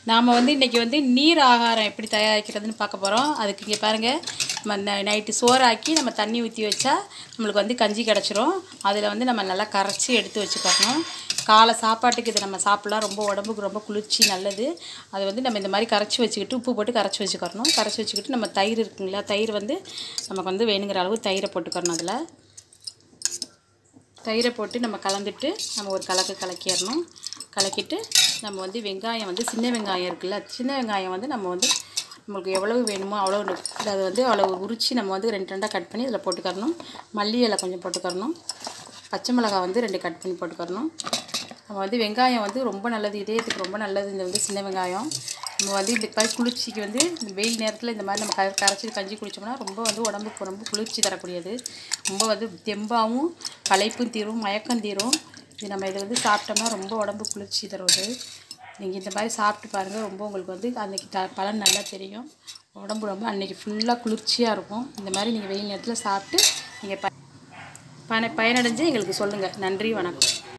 நாம் வந்து இன்றைக்கி வந்து நீர் ஆகாரம் எப்படி தயாரிக்கிறதுன்னு பார்க்க போகிறோம் அதுக்கு இங்கே பாருங்கள் நம்ம ந நைட்டு சோறாக்கி நம்ம தண்ணி ஊற்றி வச்சா நம்மளுக்கு வந்து கஞ்சி கிடச்சிரும் அதில் வந்து நம்ம நல்லா கரைச்சி எடுத்து வச்சுக்கணும் காலை சாப்பாட்டுக்கு இதை நம்ம சாப்பிட்லாம் ரொம்ப உடம்புக்கு ரொம்ப குளிர்ச்சி நல்லது அது வந்து நம்ம இந்த மாதிரி கரைச்சி வச்சுக்கிட்டு உப்பு போட்டு கரைச்சி வச்சுக்கறணும் கரைச்சி வச்சுக்கிட்டு நம்ம தயிர் இருக்குங்களா தயிர் வந்து நமக்கு வந்து வேணுங்கிற அளவு தயிரை போட்டுக்கறணும் அதில் தயிரை போட்டு நம்ம கலந்துட்டு நம்ம ஒரு கலக்கு கலக்கிடணும் கலக்கிட்டு நம்ம வந்து வெங்காயம் வந்து சின்ன வெங்காயம் இருக்குல்ல சின்ன வெங்காயம் வந்து நம்ம வந்து நம்மளுக்கு எவ்வளவு வேணுமோ அவ்வளோ அதை வந்து அவ்வளோ உரித்து நம்ம வந்து ரெண்டு ரெண்டாக கட் பண்ணி இதில் போட்டுக்கறணும் மல்லி இலை கொஞ்சம் போட்டுக்கறணும் பச்சை மிளகாய் வந்து ரெண்டு கட் பண்ணி போட்டுக்கறணும் நம்ம வந்து வெங்காயம் வந்து ரொம்ப நல்லது இதயத்துக்கு ரொம்ப நல்லது இந்த வந்து சின்ன வெங்காயம் நம்ம வந்து இந்த மாதிரி குளிர்ச்சிக்கு வந்து இந்த வெயில் நேரத்தில் இந்த மாதிரி நம்ம க கரைச்சி கஞ்சி குடித்தோம்னா ரொம்ப வந்து உடம்புக்கு ரொம்ப குளிர்ச்சி தரக்கூடியது ரொம்ப வந்து தெம்பாகவும் களைப்பும் தீரும் மயக்கம் தீரும் இது நம்ம இதை வந்து சாப்பிட்டோம்னா ரொம்ப உடம்பு குளிர்ச்சி தருவது நீங்கள் இந்த மாதிரி சாப்பிட்டு பாருங்கள் ரொம்ப உங்களுக்கு வந்து அன்றைக்கி த பலன் நல்லா தெரியும் உடம்பு ரொம்ப அன்றைக்கி ஃபுல்லாக குளிர்ச்சியாக இருக்கும் இந்த மாதிரி நீங்கள் வெயில் நேரத்தில் சாப்பிட்டு நீங்கள் ப பன பயனடைஞ்சு எங்களுக்கு சொல்லுங்கள் நன்றி வணக்கம்